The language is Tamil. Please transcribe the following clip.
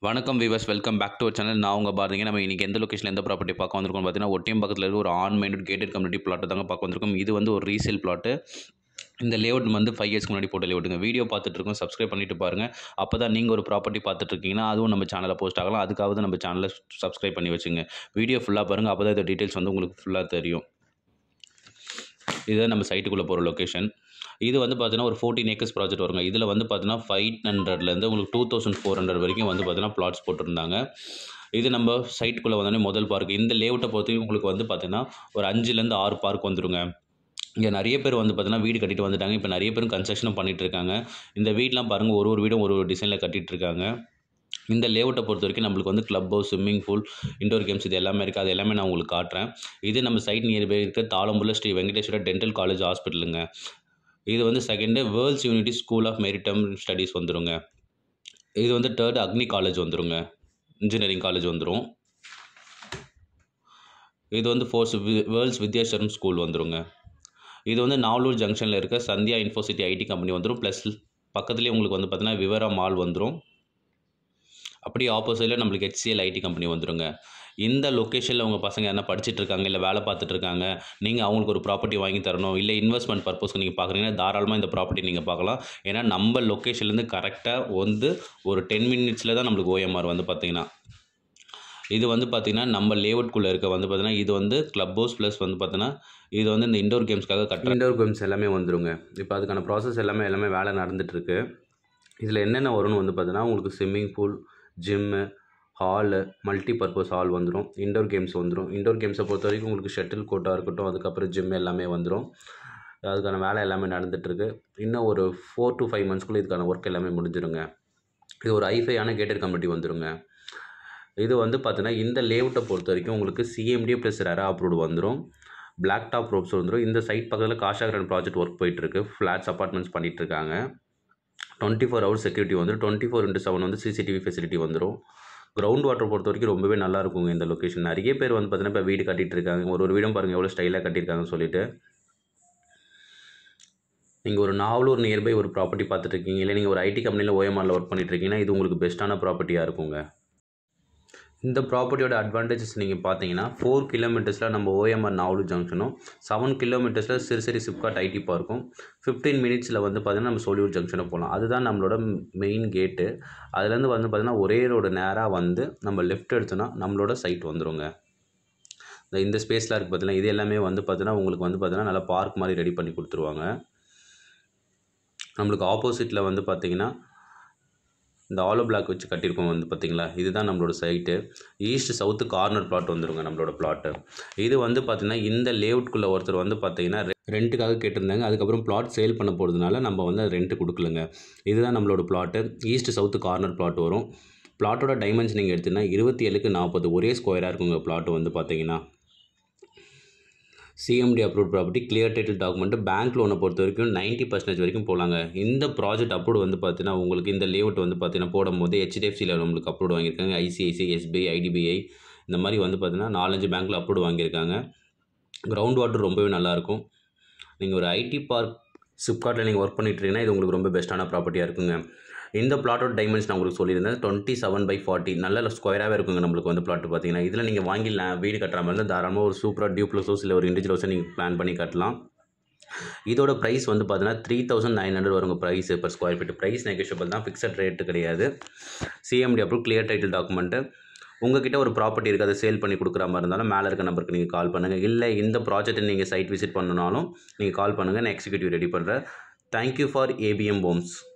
வணக்கம் viewers welcome back to channel நான் உங்கள் பாருங்க நம்ம இன்றைக்கி எந்த லொக்கேஷனில் எந்த ப்ராப்பர்ட்டி பார்க்க வந்திருக்கோம் பார்த்தீங்கன்னா ஒட்டியம் பக்கத்தில் இருக்க ஒரு ஆன் மைண்டட் கேட்டட் கம்யூனிட்டி பிளாட் தாங்க பார்க்க வந்திருக்கோம் இது வந்து ஒரு ரீசேல் பிளாட்டு இந்த லேஅவுட் வந்து ஃபைவ் இயர்ஸ்க்கு முன்னாடி போட்ட லேஅவுட்டுங்க வீடியோ பார்த்துட்டு இருக்கோம் சப்ஸ்கிரைப் பண்ணிட்டு பாருங்கள் அப்போ தான் நீங்கள் ஒரு ப்ராப்பர்ட்டி பார்த்துட்டு இருக்கீங்கன்னா அதுவும் நம்ம சேனலில் போஸ்ட் ஆகலாம் அதுக்காவது நம்ம சேனலை சப்ஸ்கிரைப் பண்ணி வச்சுங்க வீடியோ ஃபுல்லாக பாருங்கள் அப்போ தான் இந்த டீட்டெயில்ஸ் வந்து உங்களுக்கு ஃபுல்லாக தெரியும் இதுதான் நம்ம சைட்டுக்குள்ளே போகிற லொக்கேஷன் இது வந்து பார்த்தீங்கன்னா ஒரு ஃபோர்டீன் ஏக்கர்ஸ் ப்ராஜெக்ட் வருங்க இதில் வந்து பார்த்தீங்கன்னா ஃபைவ் ஹண்ட்ரட்லேருந்து உங்களுக்கு டூ தௌசண்ட் ஃபோர் ஹண்ட்ரட் வரைக்கும் வந்து பார்த்தீங்கன்னா பிளாட்ஸ் போட்டிருந்தாங்க இது நம்ம சைட்டுக்குள்ளே வந்தோடனே முதல் பார்க் இந்த லேஅவுட்டை பொறுத்து உங்களுக்கு வந்து பார்த்தீங்கன்னா ஒரு அஞ்சுலேருந்து ஆறு பார்க் வந்துருங்க இங்கே நிறைய பேர் வந்து பார்த்தீங்கன்னா வீடு கட்டிட்டு வந்துட்டாங்க இப்போ நிறைய பேரும் கன்ஸ்ட்ரக்ஷனும் பண்ணிட்டு இருக்காங்க இந்த வீடெலாம் பாருங்கள் ஒரு ஒரு வீடும் ஒரு ஒரு டிசைனில் கட்டிட்டு இருக்காங்க இந்த லேஅவுட்டை பொறுத்த வரைக்கும் நம்மளுக்கு வந்து clubhouse swimming pool indoor games இது எல்லாமே இருக்குது அது எல்லாமே நான் உங்களுக்கு காட்டுறேன் இது நம்ம சைட் நியர்பை இருக்க தாளம்புள்ள ஸ்ரீ வெங்கடேஸ்வர டென்டல் காலேஜ் ஹாஸ்பிட்டலுங்க இது வந்து second world's unity school of maritime studies வந்துருங்க இது வந்து தேர்ட் அக்னி காலேஜ் வந்துருங்க இன்ஜினியரிங் காலேஜ் வந்துடும் இது வந்து ஃபோர்ஸ் வேர்ல்ட்ஸ் வித்யாசரம் ஸ்கூல் வந்துருங்க இது வந்து நாவலூர் ஜங்ஷனில் இருக்க சந்தியா இன்ஃபோசிட்டி ஐடி கம்பெனி வந்துடும் ப்ளஸ் பக்கத்துலேயே உங்களுக்கு வந்து பார்த்தீங்கன்னா விவரா மால் வந்துடும் அப்படியே ஆப்போசிட்டில் நம்மளுக்கு ஹெச்சிஎல் ஐடி கம்பெனி வந்துருங்க இந்த லொக்கேஷனில் உங்கள் பசங்க என்ன படிச்சுட்டு இருக்காங்க இல்லை வேலை பார்த்துட்டு இருக்காங்க நீங்கள் அவங்களுக்கு ஒரு ப்ராப்பர்ட்டி வாங்கி தரணும் இல்லை இன்வெஸ்ட்மெண்ட் பர்பஸ்க்கு நீங்கள் பார்க்குறீங்கன்னா தாராளமாக இந்த ப்ராப்பர்ட்டி நீங்கள் பார்க்கலாம் ஏன்னா நம்ம லொக்கேஷன்லேருந்து கரெக்டாக வந்து ஒரு டென் மினிட்ஸில் தான் நம்மளுக்கு ஓஎம்ஆர் வந்து பார்த்தீங்கன்னா இது வந்து பார்த்திங்கன்னா நம்ம லேஅவுட்குள்ளே இருக்க வந்து பார்த்தீங்கன்னா இது வந்து கிளப் ஹவுஸ் ப்ளஸ் வந்து பார்த்தீங்கன்னா இது வந்து இந்த இண்டோர் கேம்ஸ்க்காக கட்டுற இண்டோர் கேம்ஸ் எல்லாமே வந்துருங்க இப்போ அதுக்கான ப்ராசஸ் எல்லாமே எல்லாமே வேலை நடந்துகிட்ருக்கு இதில் என்னென்ன வரும்னு வந்து பார்த்தீங்கன்னா உங்களுக்கு swimming pool gym hall multi purpose hall வந்துடும் இண்டோர் கேம்ஸ் வந்துடும் இண்டோர் கேம்ஸை பொறுத்த வரைக்கும் உங்களுக்கு ஷட்டில் கோட்டாக இருக்கட்டும் அதுக்கப்புறம் ஜிம் எல்லாமே வந்துடும் அதுக்கான வேலை எல்லாமே நடந்துகிட்ருக்கு இன்னும் ஒரு ஃபோர் டு ஃபைவ் மந்த்ஸ்க்குள்ளே இதுக்கான ஒர்க் எல்லாமே முடிஞ்சிருங்க இது ஒரு ஐஃபையான கேட்டட் கமிட்டி வந்துருங்க இது வந்து பார்த்தீங்கன்னா இந்த லேஅவுட்டை பொறுத்த வரைக்கும் உங்களுக்கு சிஎம்டி ப்ளஸ் ரெரா அப்ரூவ்டு வந்துடும் பிளாக் டாப் ரோப்ஸ் வந்துடும் இந்த சைட் பக்கத்தில் காஷாகரன் ப்ராஜெக்ட் ஒர்க் போயிட்டுருக்கு ஃப்ளாட்ஸ் அப்பார்ட்மெண்ட்ஸ் பண்ணிகிட்ருக்காங்க டுவெண்ட்டி ஃபோர் ஹவர்ஸ் செக்யூரிட்டி வந்துடும் டுவெண்ட்டி ஃபோர் இன்ட்டு செவன் வந்து சிசிடிவி ஃபெசிலிட்டி வந்துடும் கிரவுண்ட் வாட்டர் பொறுத்த வரைக்கும் ரொம்பவே நல்லா இருக்குங்க இந்த லொக்கேஷன் நிறைய பேர் வந்து பார்த்தீங்கன்னா இப்போ வீடு கட்டிட்டு இருக்காங்க ஒரு ஒரு வீடும் பாருங்கள் எவ்வளோ ஸ்டைலாக கட்டியிருக்காங்கன்னு சொல்லிட்டு நீங்கள் ஒரு நாவலூர் நியர்பை ஒரு ப்ராப்பர்ட்டி பார்த்துட்டு இருக்கீங்க இல்லை நீங்கள் ஒரு ஐடி கம்பெனியில் ஓஎம்ஆரில் ஒர்க் பண்ணிட்டு இருக்கீங்கன்னா இது உங்களுக்கு பெஸ்ட்டான ப்ராப்பர்ட்டியாக இருக்குங்க இந்த ப்ராப்பர்ட்டியோட அட்வான்டேஜஸ் நீங்கள் பார்த்தீங்கன்னா ஃபோர் கிலோமீட்டர்ஸில் நம்ம ஓஎம்ஆர் நாவலூர் ஜங்ஷனும் செவன் கிலோமீட்டர்ஸில் சிறுசரி சிப்காட் ஐடி பார்க்கும் ஃபிஃப்டீன் மினிட்ஸில் வந்து பார்த்திங்கன்னா நம்ம சோலியூர் ஜங்ஷனை போகலாம் அதுதான் நம்மளோட மெயின் கேட்டு அதுலேருந்து வந்து பார்த்திங்கன்னா ஒரே ரோடு நேராக வந்து நம்ம லெஃப்ட் எடுத்தோன்னா நம்மளோட சைட் வந்துருங்க இந்த இந்த ஸ்பேஸில் இருக்குது பார்த்தீங்கன்னா இது எல்லாமே வந்து பார்த்தீங்கன்னா உங்களுக்கு வந்து பார்த்தீங்கன்னா நல்லா பார்க் மாதிரி ரெடி பண்ணி கொடுத்துருவாங்க நம்மளுக்கு ஆப்போசிட்டில் வந்து பார்த்திங்கன்னா இந்த ஆலோ பிளாக் வச்சு கட்டியிருக்கோம் வந்து பார்த்திங்களா இதுதான் நம்மளோட site east south corner plot வந்துருங்க நம்மளோட பிளாட்டு இது வந்து பார்த்திங்கன்னா இந்த லேஅவுட்குள்ளே ஒருத்தர் வந்து பார்த்திங்கன்னா ரெண்ட்டுக்காக கேட்டிருந்தாங்க அதுக்கப்புறம் பிளாட் சேல் பண்ண போகிறதுனால நம்ம வந்து ரெண்ட்டு கொடுக்கலங்க இதுதான் நம்மளோட plot east south corner plot வரும் பிளாட்டோட டைமென்ஷன் நீங்கள் எடுத்தீங்கன்னா இருபத்தி ஏழுக்கு நாற்பது ஒரே ஸ்கொயராக இருக்குங்க பிளாட் வந்து பார்த்தீங்கன்னா CMD approve property clear title document bank லோனை பொறுத்த வரைக்கும் நைன்ட்டி பர்சன்டேஜ் வரைக்கும் போகலாங்க இந்த ப்ராஜெக்ட் அப்ரூவ் வந்து பார்த்தீங்கன்னா உங்களுக்கு இந்த லேஅவுட் வந்து பார்த்தீங்கன்னா போடும்போது ஹெச்டிஎஃப்சியில் நம்மளுக்கு அப்ரூவ் வாங்கியிருக்காங்க ஐசிஐசி எஸ்பிஐ ஐடிபிஐ இந்த மாதிரி வந்து பார்த்தீங்கன்னா நாலஞ்சு பேங்க்கில் அப்ரூவ் வாங்கியிருக்காங்க கிரவுண்ட் வாட்டர் ரொம்பவே நல்லாயிருக்கும் நீங்கள் ஒரு ஐடி பார்க் சிப்கார்ட்டில் நீங்கள் ஒர்க் பண்ணிட்டு இருக்கீங்கன்னா இது உங்களுக்கு ரொம்ப பெஸ்ட்டான ப்ராப்பர்ட்டியாக இருக்குங்க இந்த பிளாட்டோட டைமென்ஷன் நான் உங்களுக்கு சொல்லியிருந்தேன் டுவெண்ட்டி செவன் பை ஃபார்ட்டி நல்ல ஸ்கொயராகவே இருக்குங்க நம்மளுக்கு வந்து பிளாட் பார்த்தீங்கன்னா இதில் நீங்கள் வாங்கி வீடு கட்டுற மாதிரி இருந்தால் தாராளமாக ஒரு சூப்பராக டியூப்ளஸ் ஹவுஸ் இல்லை ஒரு இண்டிவிஜுவல் ஹவுஸை நீங்கள் பிளான் பண்ணி கட்டலாம் இதோட ப்ரைஸ் வந்து பார்த்தீங்கன்னா த்ரீ தௌசண்ட் நைன் ஹண்ட்ரட் வருங்க price per square feet price negotiable தான் ஃபிக்ஸட் ரேட்டு கிடையாது சிஎம்டி அப்புறம் கிளியர் டைட்டில் டாக்குமெண்ட்டு உங்ககிட்ட ஒரு ப்ராப்பர்ட்டி இருக்குது அதை சேல் பண்ணி கொடுக்குற மாதிரி இருந்தாலும் மேலே இருக்க நம்பருக்கு நீங்கள் கால் பண்ணுங்கள் இல்லை இந்த ப்ராஜெக்ட்டை நீங்கள் சைட் விசிட் பண்ணனாலும் நீங்கள் கால் பண்ணுங்கள் நான் எக்ஸிக்யூட்டிவ் ரெடி பண்ணுறேன் தேங்க்யூ ஃபார் ஏபிஎம் ஹோம்ஸ்